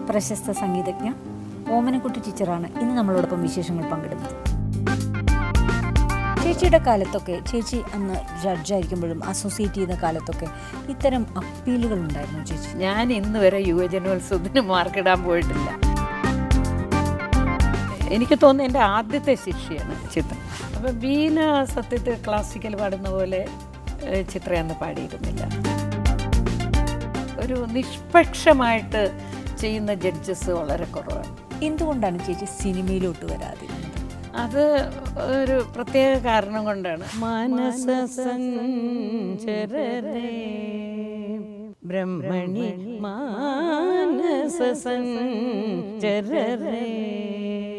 പ്രശസ്ത സംഗീതജ്ഞ ഓമനക്കുട്ടി ടീച്ചറാണ് ഇന്ന് നമ്മളോടൊപ്പം വിശേഷങ്ങൾ പങ്കിടുന്നത് ചേച്ചിയുടെ കാലത്തൊക്കെ ചേച്ചി അന്ന് ജഡ്ജായിരിക്കുമ്പോഴും അസോസിയേറ്റ് ചെയ്യുന്ന കാലത്തൊക്കെ ഇത്തരം അപ്പീലുകൾ ഉണ്ടായിരുന്നു ചേച്ചി ഞാൻ ഇന്ന് വരെ യുവജനോത്സവത്തിന് മാർക്കിടാൻ പോയിട്ടില്ല എനിക്ക് തോന്നുന്നു എൻ്റെ ആദ്യത്തെ ശിക്ഷയാണ് ചിത്രം അപ്പം വീണ സത്യത്തിൽ ക്ലാസിക്കൽ പാടുന്ന പോലെ ഏഹ്, ചിത്ര അന്ന് പാടിയിരുന്നില്ല ഒരു നിഷ്പക്ഷമായിട്ട് ചെയ്യുന്ന ജഡ്ജസ് വളരെ കുറവാണ് എന്തുകൊണ്ടാണ് ചേച്ചി സിനിമയിലോട്ട് വരാതിരുന്നത് അത് ഒരു പ്രത്യേക കാരണം കൊണ്ടാണ് മനസസഞ്ചരരേ ബ്രഹ്മണി മാനസസഞ്ചരരേ